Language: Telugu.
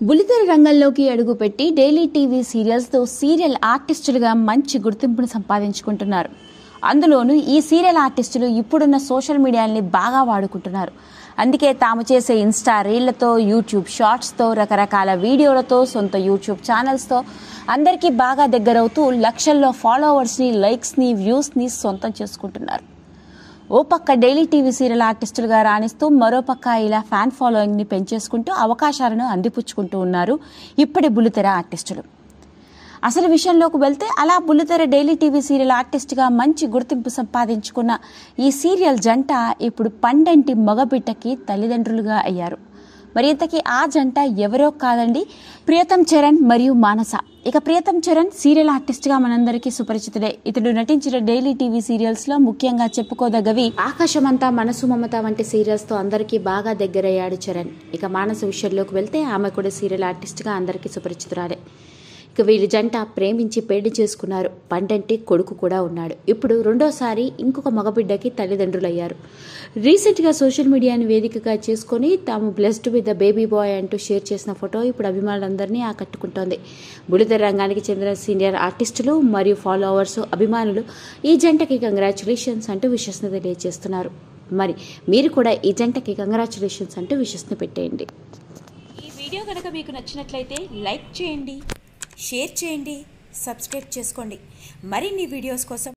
బుల్లితెర రంగంలోకి అడుగుపెట్టి డైలీ టీవీ సీరియల్స్తో సీరియల్ ఆర్టిస్టులుగా మంచి గుర్తింపును సంపాదించుకుంటున్నారు అందులోనూ ఈ సీరియల్ ఆర్టిస్టులు ఇప్పుడున్న సోషల్ మీడియాని బాగా వాడుకుంటున్నారు అందుకే తాము చేసే ఇన్స్టా రీళ్లతో యూట్యూబ్ షార్ట్స్తో రకరకాల వీడియోలతో సొంత యూట్యూబ్ ఛానల్స్తో అందరికీ బాగా దగ్గరవుతూ లక్షల్లో ఫాలోవర్స్ని లైక్స్ని వ్యూస్ని సొంతం చేసుకుంటున్నారు ఓ పక్క డైలీ టీవీ సీరియల్ ఆర్టిస్టులుగా రాణిస్తూ మరో పక్క ఇలా ఫ్యాన్ ఫాలోయింగ్ని పెంచేసుకుంటూ అవకాశాలను అందిపుచ్చుకుంటూ ఉన్నారు ఇప్పటి బుల్లితెర ఆర్టిస్టులు అసలు విషయంలోకి వెళ్తే అలా బుల్లితెర డైలీ టీవీ సీరియల్ ఆర్టిస్ట్గా మంచి గుర్తింపు సంపాదించుకున్న ఈ సీరియల్ జంట ఇప్పుడు పండంటి మగబిడ్డకి తల్లిదండ్రులుగా అయ్యారు మరి ఇంతకీ ఆ జంట ఎవరో కాదండి ప్రియతం చరణ్ మరియు మానస ఇక ప్రియతం చరణ్ సీరియల్ ఆర్టిస్ట్గా మనందరికీ సుపరిచితుడే ఇతడు నటించిన డైలీ టీవీ సీరియల్స్లో ముఖ్యంగా చెప్పుకోదగ్గవి ఆకాశమంతా మనసు మమత వంటి సీరియల్స్తో అందరికీ బాగా దగ్గరయ్యాడు చరణ్ ఇక మానస విషయంలోకి వెళ్తే ఆమె కూడా సీరియల్ ఆర్టిస్ట్గా అందరికీ సుపరిచితురాలే ఇక వీళ్ళ జంట ప్రేమించి పెళ్లి చేసుకున్నారు పండంటి కొడుకు కూడా ఉన్నాడు ఇప్పుడు రెండోసారి ఇంకొక మగబిడ్డకి తల్లిదండ్రులయ్యారు రీసెంట్గా సోషల్ మీడియాని వేదికగా చేసుకొని తాము blessed with the baby boy అంటూ షేర్ చేసిన ఫోటో ఇప్పుడు అభిమానులందరినీ ఆకట్టుకుంటోంది బుడితెర రంగానికి చెందిన సీనియర్ ఆర్టిస్టులు మరియు ఫాలోవర్స్ అభిమానులు ఈ జంటకి కంగ్రాచులేషన్స్ అంటూ విషస్ని తెలియజేస్తున్నారు మరి మీరు కూడా ఈ జంటకి కంగ్రాచులేషన్స్ అంటూ విషస్ని పెట్టేయండి ఈ వీడియో కనుక మీకు నచ్చినట్లయితే లైక్ చేయండి షేర్ చేయండి సబ్స్క్రైబ్ చేసుకోండి మరిన్ని వీడియోస్ కోసం